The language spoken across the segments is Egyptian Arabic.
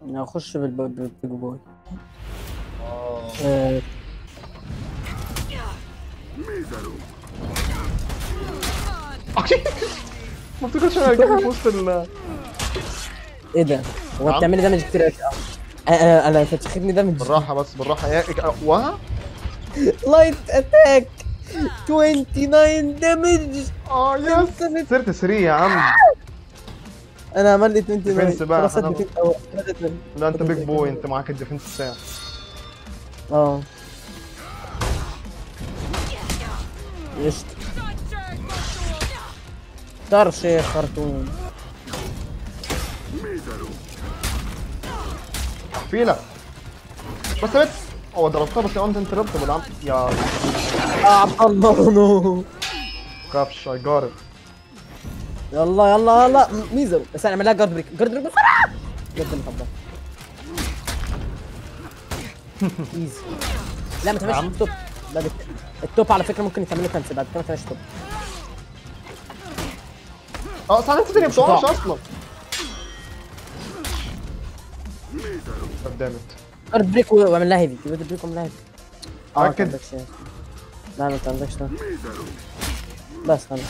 اخش بالبيج بوي اه آه، ما افتكرش انا جاي في وسط ال ايه ده هو نعم. بتعملي دامج كتير قوي انا انا فتشخدني دامج بالراحه بس بالراحه يا وها لايت اتاك 29 دامج اه يس صرت سري يا عم انا عمل لي 29 ديفنس بقى، خلاص أنا- الديفنس أهو. لا انت بيج بوي انت معاك الديفنس بتاعك اه قشطة طرش يا خرطوم فيلا بس بس هو ضربتها بس انت انتربت بالعم يا اه عبد الله نو كافش اي جارد يلا يلا يلا ميزو بس انا اعملها جارد بريك جارد بريك بسرعه جد المفضل ايزي لا ما تعملش نعم. توب لا بت... التوب على فكره ممكن يتعمل له كنسل بعد كده ما تعملش توب اه صح انت ما بتقعش اصلا God damn it. جارد بريك و- واعمل لها هيفي جارد بريك واعمل لها هيفي اه ما أكد. عندكش لا ما عندكش ده بس خلاص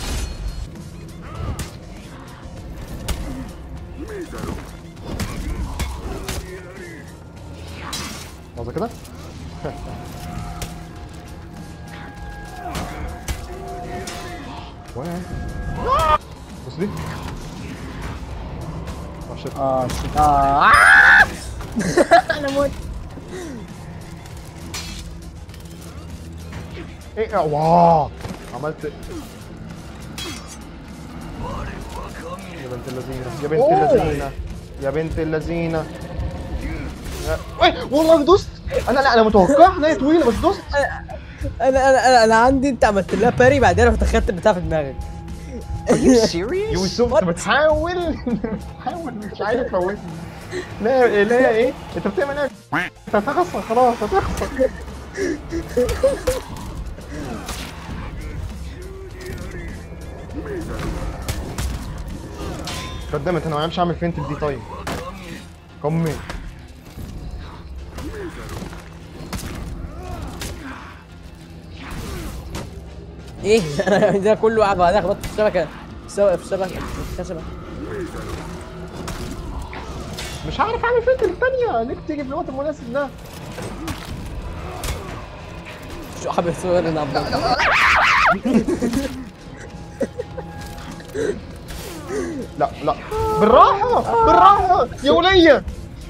لحظه كده وين بص دي اه شيت اه شيت اه انا موت ايه آه، واو عملت يا بنت اللذينة يا بنت أوه. اللذينة يا بنت اللذينة يا- وي، والله دوست انا لا انا متوقع ان هي طويلة بس دوست انا انا انا, أنا عندي انت عملت لها باري بعدين رحت اخدت البتاع في دماغك يو سوف انت بتحاول بتحاول مش عايز تفوتني لا لا ايه انت بتعمل ايه انت هتخسر خلاص هتخسر قدمت انا ما عارفش اعمل فينت دي طيب كمل ايه انا ده كله قاعد بعدها خبطت في الشبكه سواء في الشبكه في الشبكه مش عارف اعمل فينت الثانيه ليك تيجي في الوقت المناسب ده شو حابب صور انا عبد الله لا لا بالراحه بالراحه يا وليه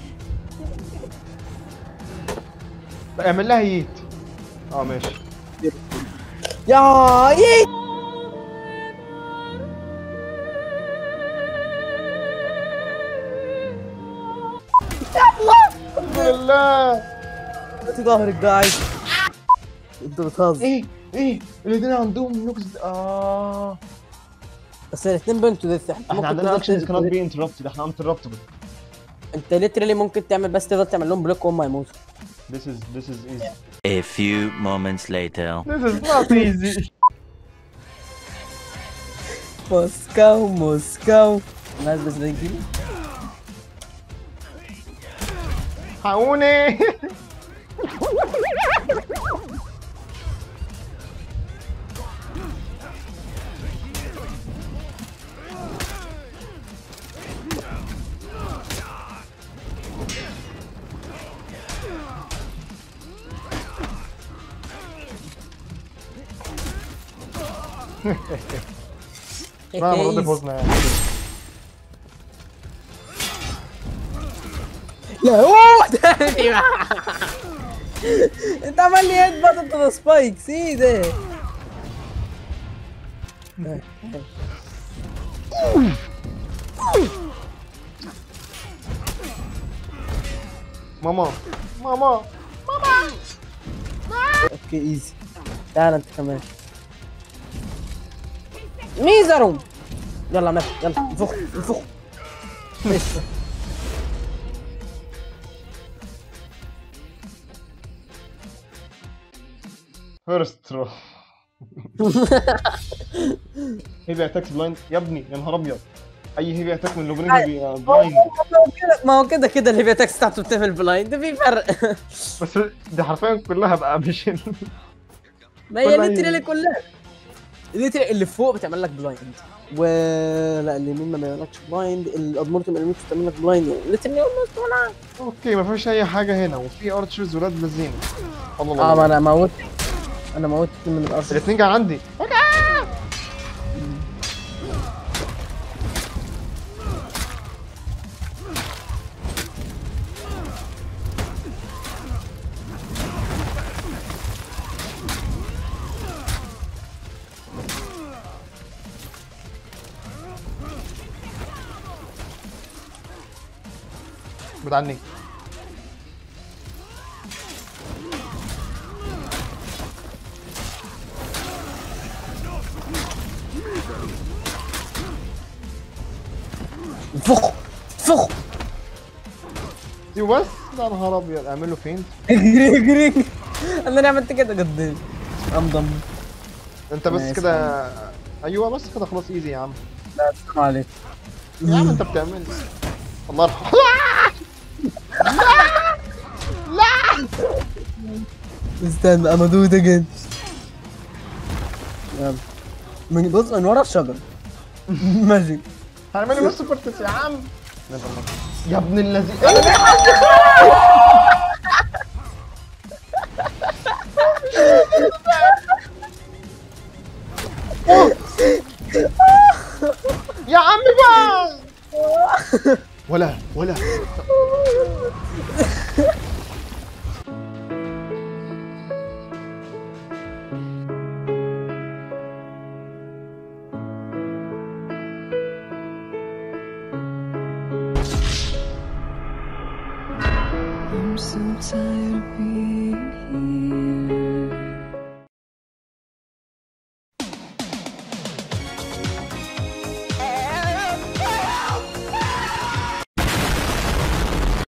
لا، اعمل لها ييت اه ماشي يا ايه الحمد لله انت ظهرك ده عايز انت بتهزر ايه ايه الاثنين عندهم نوكس اه بس الاثنين بنتوا ديث احنا عندنا اكشنز كانت بي انتربتد احنا انتربتبل انت ليترالي ممكن تعمل بس تفضل تعمل لهم بلوك وهم يموتوا This is this is easy. A few moments later. This is not easy. موسكو موسكو الناس بس بتجيلي حقوني لا المرة دي فوزنا يعني لا اوه تاني انت عمل لي هيد باتل تو ذا سبايكس ايه ده ماما ماما اوكي ايزي تعال انت كمان ميزرو يلا مات يلا انفخ انفخ قشطة. فيرست ثرو هيبي اتاكس بلايند يا ابني يا نهار ابيض اي هيفي اتاك من لوبرينو بيبقى بلايند ما هو كده ما هو كده كده الهيفي اتاكس بتاعته بتعمل بلايند في فرق بس دي حرفيا كلها بقى مش ما هي والله الليترالي كلها الليترالي اللي فوق بتعمل لك بلايند و لا اليمين ما بيعملكش بلايند الادمورتم اليمين بتعمل لك بلايند يعني الليترالي اولموست ولا اوكي ما فيش اي حاجه هنا وفي ارشرز ولاد لذين الله الله اه ما الله انا موت انا موت اتنين من الارض الاثنين كان عندي بعد عني فخ فخ دي بس يا نهار ابيض اعمل له فين اجري اجري انا اللي عملت كده قدام قام ضم انت بس ماشي. كده ايوه بس كده خلاص ايزي يا عم لا السلام عليكم يا عم انت بتعمل الله يرحمه استنى انا دو اجين يلا من بص من ورا الشجر ماجيك هعمل له سوبر تيس يا عم يا ابن الذين يا عم بقى ولا ولا I'm so tired of being here.